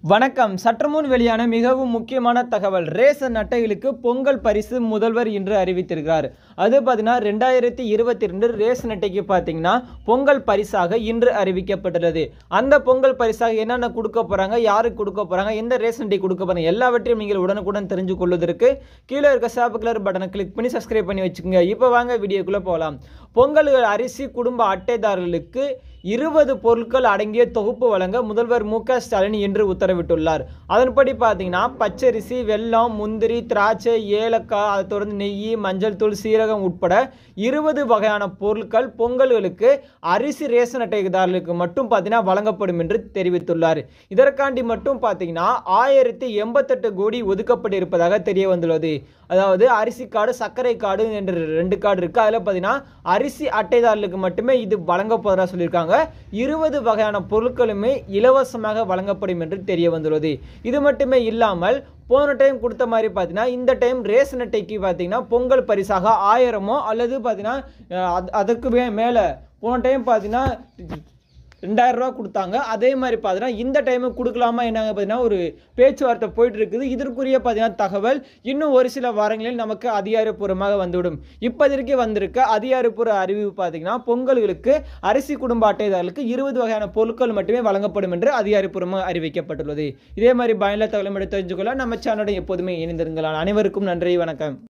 வணக்கம் சற்று முன் வெளியான மிகவும் முக்கியமான தகவல் ரேசன் அட்டைகளுக்கு பொங்கல் பரிசு முதல்வர் இன்று அறிவித்திருக்கிறார் அது பார்த்தீங்கன்னா ரெண்டாயிரத்தி இருபத்தி ரெண்டு ரேஷன் அட்டைக்கு பார்த்தீங்கன்னா பொங்கல் பரிசாக இன்று அறிவிக்கப்பட்டுள்ளது அந்த பொங்கல் பரிசாக என்னென்ன கொடுக்க போறாங்க யாருக்கு கொடுக்க போறாங்க எந்த ரேஷன் அட்டை கொடுக்க போறாங்க எல்லாவற்றையும் நீங்கள் உடனுக்குடன் தெரிஞ்சு கொள்வதற்கு கீழே இருக்க சாப்பு கலர் பட்டனை கிளிக் பண்ணி சப்ஸ்கிரைப் பண்ணி வச்சுக்கோங்க இப்போ வாங்க வீடியோக்குள்ளே போகலாம் பொங்கல் அரிசி குடும்ப அட்டைதாரர்களுக்கு இருபது பொருட்கள் அடங்கிய தொகுப்பு வழங்க முதல்வர் மு க ஸ்டாலின் இன்று உத்தரவிட்டுள்ளார் அதன்படி பார்த்தீங்கன்னா பச்சரிசி வெல்லம் முந்திரி திராட்சை ஏலக்காய் அதை தொடர்ந்து நெய் மஞ்சள் தூள் சீரகம் உட்பட இருபது வகையான பொருட்கள் பொங்கல்களுக்கு அரிசி ரேஷன் அட்டைதாரர்களுக்கு மட்டும் பார்த்தீங்கன்னா வழங்கப்படும் என்று தெரிவித்துள்ளார் இதற்காண்டி மட்டும் பார்த்தீங்கன்னா ஆயிரத்தி எண்பத்தெட்டு கோடி ஒதுக்கப்பட்டிருப்பதாக தெரிய வந்துள்ளது அதாவது அரிசி கார்டு சர்க்கரை கார்டு என்ற ரெண்டு கார்டு இருக்கு அதில் பார்த்தீங்கன்னா அரிசி அட்டைதாரர்களுக்கு மட்டுமே இது வழங்க போறதா சொல்லியிருக்காங்க இருபது வகையான பொருட்களுமே இலவசமாக வழங்கப்படும் என்று தெரிய வந்துள்ளது இது மட்டுமே இல்லாமல் போன டைம் கொடுத்த மாதிரி பார்த்தீங்கன்னா இந்த டைம் ரேஷன் அட்டைக்கு பார்த்தீங்கன்னா பொங்கல் பரிசாக ஆயிரமோ அல்லது பார்த்தீங்கன்னா அஹ், அது- அதற்கு மே- மேலே போன டைம் பார்த்தீங்கன்னா ரெண்டாயிரம் ரூபா கொடுத்தாங்க அதே மாதிரி பார்த்தீங்கன்னா இந்த டைமு கொடுக்கலாமா என்னங்க பார்த்தீங்கன்னா ஒரு பேச்சுவார்த்தை போயிட்டு இருக்குது இதற்குரிய பார்த்தீங்கன்னா தகவல் இன்னும் ஒரு சில வாரங்களில் நமக்கு அதிகாரப்பூர்வமாக வந்துவிடும் இப்போதைக்கு வந்திருக்க அதிகாரப்பூர்வ அறிவிப்பு பார்த்தீங்கன்னா பொங்கல்களுக்கு அரிசி குடும்ப அட்டைதாரர்களுக்கு இருபது வகையான பொருட்கள் மட்டுமே வழங்கப்படும் என்று அதிகாரப்பூர்வமாக அறிவிக்கப்பட்டுள்ளது இதே மாதிரி பயனுள்ள தகவலும் எடுத்து தெரிஞ்சுக்கொள்ள நம்ம சேனலுடன் எப்போதுமே இணைந்திருங்கள் அனைவருக்கும் நன்றி வணக்கம்